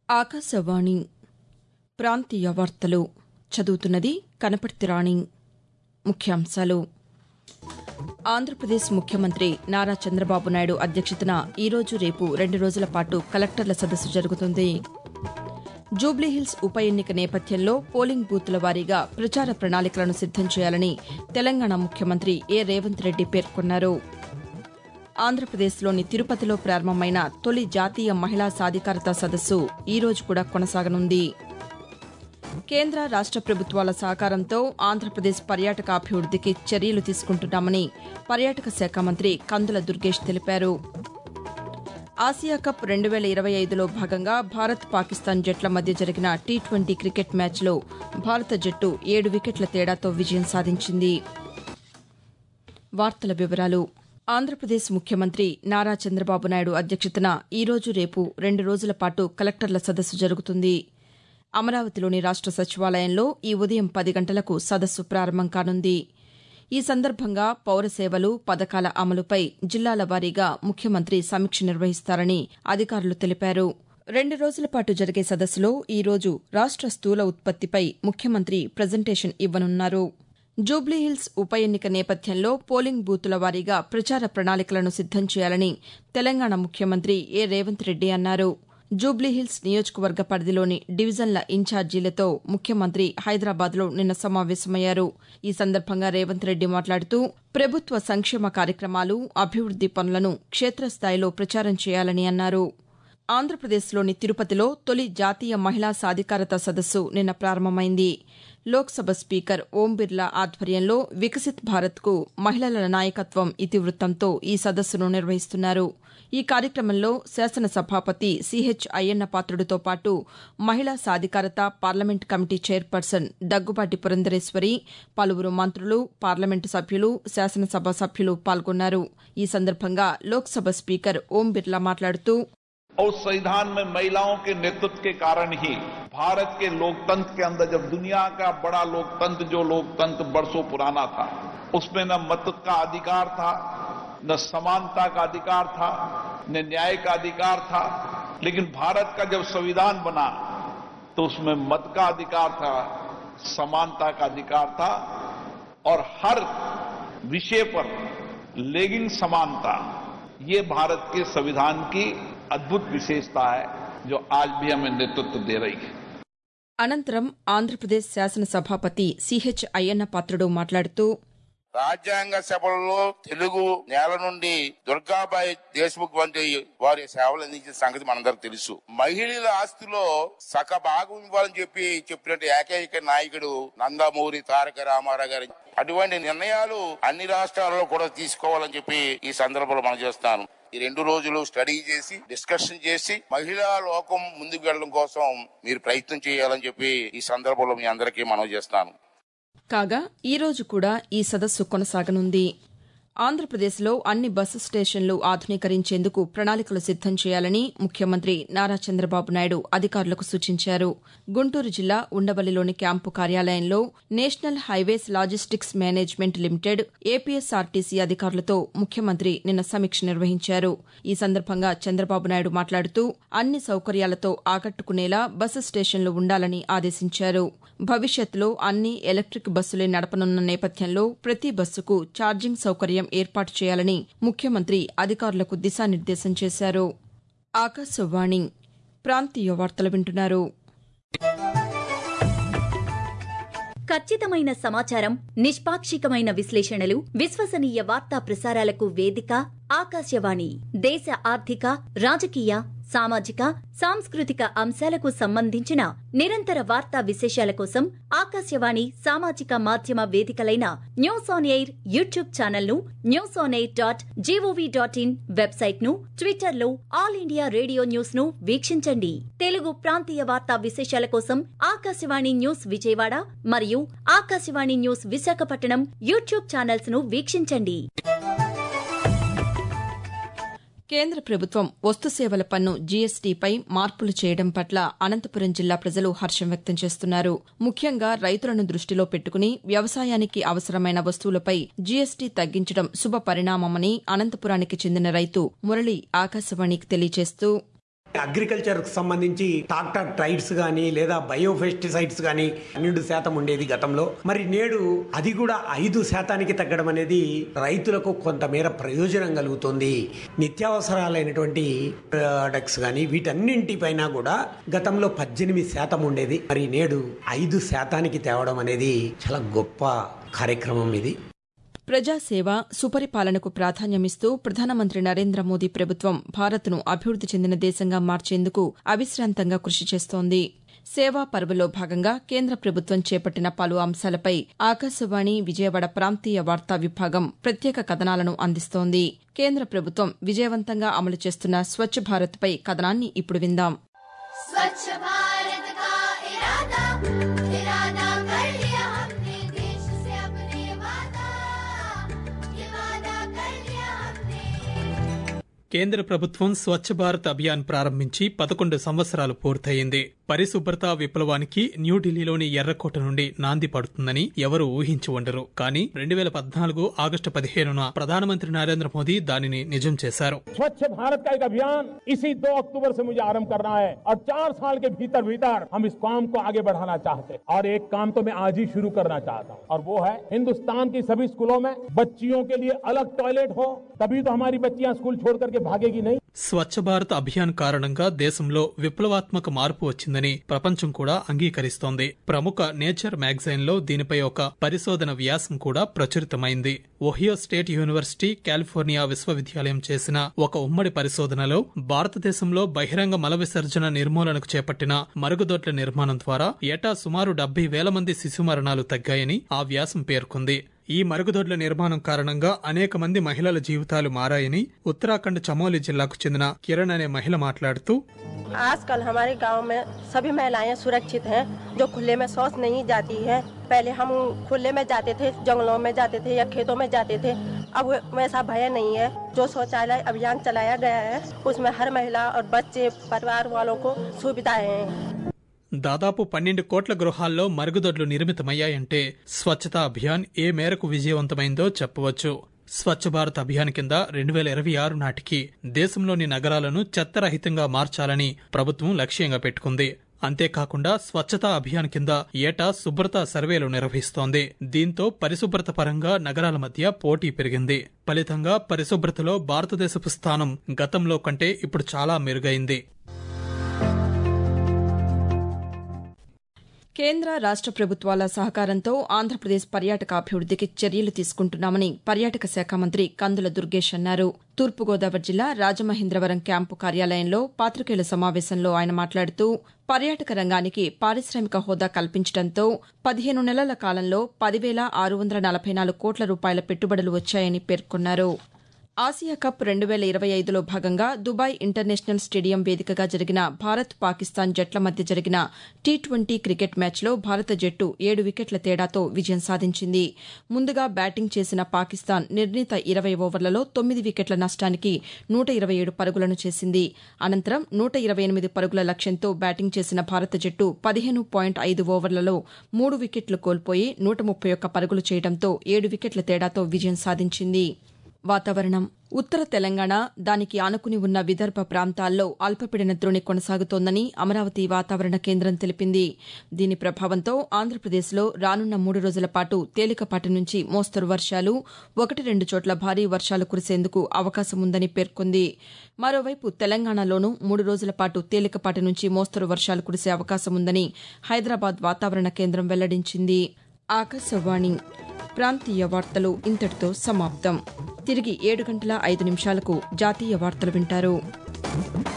ఆకాశవాణి ప్రాంతీయ వార్తలు చదువుతున్నది కనపర్తి రాణి ముఖ్యాంశాలు ఆంధ్రప్రదేశ్ ముఖ్యమంత్రి నారా చంద్రబాబు నాయుడు అధ్యక్షతన ఈరోజు రేపు రెండు రోజుల పాటు కలెక్టర్ల సదస్సు జరుగుతుంది జూబ్లీహిల్స్ ఉప ఎన్నిక నేపథ్యంలో పోలింగ్ బూత్ల వారీగా ప్రచార ప్రణాళికలను సిద్దం చేయాలని తెలంగాణ ముఖ్యమంత్రి ఏ రేవంత్ రెడ్డి పేర్కొన్నారు ఆంధ్రప్రదేశ్లోని తిరుపతిలో ప్రారంభమైన తొలి జాతీయ మహిళా సాధికారత సదస్సు ఈ రోజు కూడా కొనసాగనుంది కేంద్ర రాష్ట ప్రభుత్వాల సహకారంతో ఆంధ్రప్రదేశ్ పర్యాటకాభివృద్దికి చర్యలు తీసుకుంటున్నామని పర్యాటక శాఖ మంత్రి కందుల దుర్గేష్ తెలిపారు ఆసియా కప్ రెండు వేల ఇరవై ఐదులో భాగంగా భారత్ పాకిస్తాన్ జట్ల మధ్య జరిగిన టీ ట్వంటీ క్రికెట్ మ్యాచ్లో భారత జట్టు ఏడు వికెట్ల తేడాతో విజయం సాధించింది వార్తల వివరాలు ఆంధ్రప్రదేశ్ ముఖ్యమంత్రి నారా చంద్రబాబు నాయుడు అధ్యక్షతన ఈరోజు రేపు రెండు రోజుల పాటు కలెక్టర్ల సదస్సు జరుగుతుంది అమరావతిలోని రాష్ట సచివాలయంలో ఈ ఉదయం పది గంటలకు సదస్సు ప్రారంభం కానుంది ఈ సందర్భంగా పౌర సేవలు పథకాల అమలుపై జిల్లాల వారీగా ముఖ్యమంత్రి సమీక్ష నిర్వహిస్తారని అధికారులు తెలిపారు రెండు రోజుల పాటు జరిగే సదస్సులో ఈ రోజు రాష్ట స్థూల ఉత్పత్తిపై ముఖ్యమంత్రి ప్రజెంటేషన్ ఇవ్వనున్నారు జూబ్లీహిల్స్ ఉప ఎన్నిక నేపథ్యంలో పోలింగ్ బూతుల వారీగా ప్రచార ప్రణాళికలను సిద్దం చేయాలని తెలంగాణ ముఖ్యమంత్రి ఏ రేవంత్ రెడ్డి అన్నారు జూబ్లీహిల్స్ నియోజకవర్గ పరిధిలోని డివిజన్ల ఇన్ఛార్జీలతో ముఖ్యమంత్రి హైదరాబాద్లో నిన్న సమావేశమయ్యారు ఈ సందర్భంగా రేవంత్ రెడ్డి మాట్లాడుతూ ప్రభుత్వ సంక్షేమ కార్యక్రమాలు అభివృద్ది పనులను క్షేత్రస్థాయిలో ప్రచారం చేయాలని అన్నారు ఆంధ్రప్రదేశ్లోని తిరుపతిలో తొలి జాతీయ మహిళా సాధికారత సదస్సు నిన్న ప్రారంభమైంది లోక్సభ స్పీకర్ ఓం బిర్లా ఆధ్వర్యంలో వికసిత్ భారత్కు మహిళల నాయకత్వం ఇతివృత్తంతో ఈ సదస్సును నిర్వహిస్తున్నారు ఈ కార్యక్రమంలో శాసనసభాపతి సిహెచ్ అయ్యన్న పాత్రుడితో పాటు మహిళా సాధికారత parliament committee chairperson Daggubati Purandeswari పలువురు మంత్రులు పార్లమెంటు సభ్యులు శాసనసభ సభ్యులు పాల్గొన్నారు ఈ సందర్భంగా లోక్సభ స్పీకర్ ఓం బిర్లా మాట్లాడుతూ और संविधान में महिलाओं के नेतृत्व के कारण ही भारत के लोकतंत्र के अंदर जब दुनिया का बड़ा लोकतंत्र जो लोकतंत्र बरसों पुराना था उसमें न मत का अधिकार था न समानता का अधिकार था न न्याय का अधिकार था लेकिन भारत का जब संविधान बना तो उसमें मत का अधिकार था समानता का अधिकार था और हर विषय पर लेगिंग समानता ये भारत के संविधान की अद्भुत विशेषता है जो आज भी हमें नेतृत्व दे रही है అనంతరం ఆంధ్రప్రదేశ్ శాసనసభాపతి సిహెచ్ అయ్యన్న పాత్రుడు మాట్లాడుతూ రాజ్యాంగ సభలలో తెలుగు నేల నుండి దుర్గాబాయి దేశ్ముఖ్ వంటి వారి సేవలు అందించిన సంగతి మనందరికి తెలుసు మహిళల ఆస్తిలో సగ భాగం ఇవ్వాలని చెప్పి చెప్పినట్టు ఏకైక నాయకుడు నందమూరి తారక రామారావు గారు అటువంటి నిర్ణయాలు అన్ని రాష్ట్రాల్లో కూడా తీసుకోవాలని చెప్పి ఈ సందర్భంలో మనం చేస్తాను ఈ రెండు రోజులు స్టడీ చేసి డిస్కషన్ చేసి మహిళా లోకం ముందుకు వెళ్ళడం కోసం మీరు ప్రయత్నం చేయాలని చెప్పి ఈ సందర్భంలో మీ అందరికీ మనం చేస్తాను కాగా ఈ రోజు కూడా ఈ సదస్సు కొనసాగనుంది ఆంధ్రప్రదేశ్లో అన్ని బస్సు స్టేషన్లు ఆధునీకరించేందుకు ప్రణాళికలు సిద్దం చేయాలని ముఖ్యమంత్రి నారా చంద్రబాబు నాయుడు అధికారులకు సూచించారు గుంటూరు జిల్లా ఉండవల్లిలోని క్యాంపు కార్యాలయంలో national highways logistics management limited APSRTC అధికారులతో ముఖ్యమంత్రి నిన్న సమీక్ష నిర్వహించారు ఈ సందర్భంగా చంద్రబాబు నాయుడు మాట్లాడుతూ అన్ని సౌకర్యాలతో ఆకట్టుకునేలా బస్సు స్టేషన్లు ఉండాలని ఆదేశించారు భవిష్యత్తులో అన్ని ఎలక్టిక్ బస్సులే నడపనున్న నేపథ్యంలో ప్రతి బస్సుకు ఛార్జింగ్ సౌకర్యం ఏర్పాటు చేయాలని ముఖ్యమంత్రి అధికారులకు దిశానిర్దేశం చేశారు ఆకాశవాణి ప్రాంతీయ వార్తలు వింటున్నారు ఖచ్చితమైన సమాచారం నిష్పాక్షికమైన విశ్లేషణలు విశ్వసనీయ వార్తా ప్రసారాలకు వేదిక ఆకాశవాణి దేశ ఆర్థిక రాజకీయ సామాజిక సాంస్కృతిక అంశాలకు సంబంధించిన నిరంతర వార్తా విశేషాల కోసం ఆకాశవాణి సామాజిక మాధ్యమ వేదికలైన news on air YouTube channel ను news on air dot GOV dot in website ను ట్విట్టర్ లో ఆల్ ఇండియా రేడియో న్యూస్ ను వీక్షించండి తెలుగు ప్రాంతీయ వార్తా విశేషాల కోసం ఆకాశవాణి న్యూస్ విజయవాడ మరియు Akashvani news Visakhapatnam YouTube channels ను వీక్షించండి కేంద్ర ప్రభుత్వం వస్తు సేవల పన్ను జీఎస్టీపై మార్పులు చేయడం పట్ల అనంతపురం జిల్లా ప్రజలు హర్షం వ్యక్తం చేస్తున్నారు ముఖ్యంగా రైతులను దృష్టిలో పెట్టుకుని వ్యవసాయానికి అవసరమైన వస్తువులపై జీఎస్టీ తగ్గించడం శుభ పరిణామమని అనంతపురానికి చెందిన రైతు మురళి ఆకాశవాణికి తెలియజేస్తూ అగ్రికల్చర్ సంబంధించి ట్రాక్టర్ ట్రైడ్స్ కానీ లేదా బయోఫెస్టిసైడ్స్ కానీ పన్నెండు శాతం ఉండేది గతంలో మరి నేడు అది కూడా ఐదు శాతానికి తగ్గడం అనేది రైతులకు కొంతమేర ప్రయోజనం కలుగుతుంది నిత్యావసరాలైనటువంటి ప్రొడక్ట్స్ కానీ వీటన్నింటిపైన కూడా గతంలో పద్దెనిమిది శాతం ఉండేది మరి నేడు ఐదు శాతానికి తేవడం అనేది చాలా గొప్ప కార్యక్రమం ఇది ప్రజాసేవ సుపరిపాలనకు ప్రాధాన్యమిస్తూ ప్రధానమంత్రి నరేంద్ర మోదీ ప్రభుత్వం భారత్ను అభివృద్ది చెందిన దేశంగా మార్చేందుకు అవిశ్రాంతంగా కృషి చేస్తోంది సేవా పర్వలో భాగంగా కేంద్ర ప్రభుత్వం చేపట్టిన పలు అంశాలపై ఆకాశవాణి విజయవాడ ప్రాంతీయ వార్తా విభాగం ప్రత్యేక కథనాలను అందిస్తోంది కేంద్ర ప్రభుత్వం విజయవంతంగా అమలు చేస్తున్న స్వచ్ఛ భారత్పై కథనాన్ని ఇప్పుడు విందాం स्वच्छ भारत का इरादा इरादा कर लिया हमने देश से अपने वादा ये वादा कर लिया हमने కేంద్ర ప్రభుత్వం స్వచ్ఛ భారత్ అభియాన్ ప్రారంభించి పదకొండు సంవత్సరాలు పూర్తయింది పరిశుభ్రత విప్లవానికి న్యూఢిల్లీలోని ఎర్రకోట నుండి నాంది పడుతుందని ఎవరూ ఊహించి ఉండరు కానీ రెండు వేల పద్నాలుగు ఆగస్టు పదిహేనున ప్రధానమంత్రి నరేంద్ర మోదీ దానిని నిజం చేశారు स्वच्छ भारत का एक अभियान इसी दो अक्टूबर से मुझे आरंभ करना है और चार साल के भीतर भीतर हम इस काम को आगे बढ़ाना चाहते हैं और एक काम तो मैं आज ही शुरू करना चाहता हूँ और वो है हिंदुस्तान की सभी स्कूलों में बच्चियों के लिए अलग टॉयलेट हो तभी तो हमारी बच्चियां स्कूल छोड़ करके भागेगी नहीं స్వచ్ఛ భారత్ అభియాన్ కారణంగా దేశంలో విప్లవాత్మక మార్పు వచ్చిందని ప్రపంచం కూడా అంగీకరిస్తోంది ప్రముఖ నేచర్ మ్యాగజైన్ లో దీనిపై ఒక పరిశోధన వ్యాసం కూడా ప్రచురితమైంది ఒహియో స్టేట్ యూనివర్సిటీ కాలిఫోర్నియా విశ్వవిద్యాలయం చేసిన ఒక ఉమ్మడి పరిశోధనలో భారతదేశంలో బహిరంగ మల విసర్జన నిర్మూలనకు చేపట్టిన మరుగుదొడ్ల నిర్మాణం ద్వారా ఏటా సుమారు డెబ్బై వేల మంది శిశు మరణాలు తగ్గాయని ఆ వ్యాసం పేర్కొంది ఈ మరుగుదొడ్ల నిర్మాణం కారణంగా అనేక మంది మహిళల జీవితాలు మారాయని ఉత్తరాఖండ్ చమోలి జిల్లాకు చెందిన కిరణ్ అనే మహిళ మాట్లాడుతూ आजकल हमारे गांव में सभी महिलाएं सुरक्षित हैं जो खुले में शौच नहीं जाती हैं पहले हम खुले में जाते थे जंगलों में जाते थे या खेतों में जाते थे अब वैसा भय नहीं है जो शौचालय अभियान चलाया गया है उसमें हर महिला और बच्चे परिवार वालों को सुविधाएं हैं దాదాపు పన్నెండు కోట్ల గృహాల్లో మరుగుదొడ్లు నిర్మితమయ్యాయంటే స్వచ్ఛతా అభియాన్ ఏ మేరకు విజయవంతమైందో చెప్పవచ్చు స్వచ్ఛ భారత్ అభియాన్ కింద రెండు వేల ఇరవై ఆరు నాటికి దేశంలోని నగరాలను చెత్తరహితంగా మార్చాలని ప్రభుత్వం లక్ష్యంగా పెట్టుకుంది అంతేకాకుండా స్వచ్ఛతా అభియాన్ కింద ఏటా శుభ్రత సర్వేలు నిర్వహిస్తోంది దీంతో పరిశుభ్రత పరంగా నగరాల మధ్య పోటీ పెరిగింది ఫలితంగా పరిశుభ్రతలో భారతదేశపు స్థానం గతంలో కంటే ఇప్పుడు చాలా మెరుగైంది కేంద్ర రాష్ట ప్రభుత్వాల సహకారంతో ఆంధ్రప్రదేశ్ పర్యాటక అభివృద్దికి చర్యలు తీసుకుంటున్నామని పర్యాటక శాఖ మంత్రి కందుల దుర్గేష్ అన్నారు తూర్పుగోదావరి జిల్లా రాజమహేంద్రవరం క్యాంపు కార్యాలయంలో పాతికేయుల సమావేశంలో ఆయన మాట్లాడుతూ పర్యాటక రంగానికి పారిశ్రామిక హోదా కల్పించడంతో పదిహేను నెలల కాలంలో పదివేల ఆరు వందల నలభై నాలుగు కోట్ల రూపాయల పెట్టుబడులు వచ్చాయని పేర్కొన్నారు ఆసియా కప్ రెండు వేల ఇరవై ఐదులో భాగంగా దుబాయ్ ఇంటర్నేషనల్ స్టేడియం వేదికగా జరిగిన భారత్ పాకిస్తాన్ జట్ల మధ్య జరిగిన టీ ట్వంటీ క్రికెట్ మ్యాచ్లో భారత జట్టు ఏడు వికెట్ల తేడాతో విజయం సాధించింది ముందుగా బ్యాటింగ్ చేసిన పాకిస్తాన్ నిర్ణీత ఇరవై ఓవర్లలో తొమ్మిది వికెట్ల నష్టానికి నూట ఇరవై ఏడు పరుగులను చేసింది అనంతరం నూట ఇరవై ఎనిమిది పరుగుల లక్ష్యంతో బ్యాటింగ్ చేసిన భారత జట్టు పదిహేను పాయింట్ ఐదు ఓవర్లలో మూడు వికెట్లు కోల్పోయి నూట ముప్పై ఒక్క పరుగులు చేయడంతో ఏడు వికెట్ల తేడాతో విజయం సాధించింది వాతావరణం ఉత్తర తెలంగాణ దానికి ఆనుకుని ఉన్న విదర్భ ప్రాంతాల్లో అల్పపీడన ద్రోణి కొనసాగుతోందని అమరావతి వాతావరణ కేంద్రం తెలిపింది దీని ప్రభావంతో ఆంధ్రప్రదేశ్లో రానున్న మూడు రోజుల పాటు తేలికపాటి నుంచి మోస్తరు వర్షాలు ఒకటి రెండు చోట్ల భారీ వర్షాలు కురిసేందుకు అవకాశం ఉందని పేర్కొంది మరోవైపు తెలంగాణలోనూ మూడు రోజుల పాటు తేలికపాటి నుంచి మోస్తరు వర్షాలు కురిసే అవకాశం ఉందని హైదరాబాద్ వాతావరణ కేంద్రం వెల్లడించింది ఆకాశవాణి ప్రాంతీయ వార్తలు ఇంతటితో సమాప్తం తిరిగి ఏడు గంటల ఐదు నిమిషాలకు జాతీయ వార్తలు వింటారు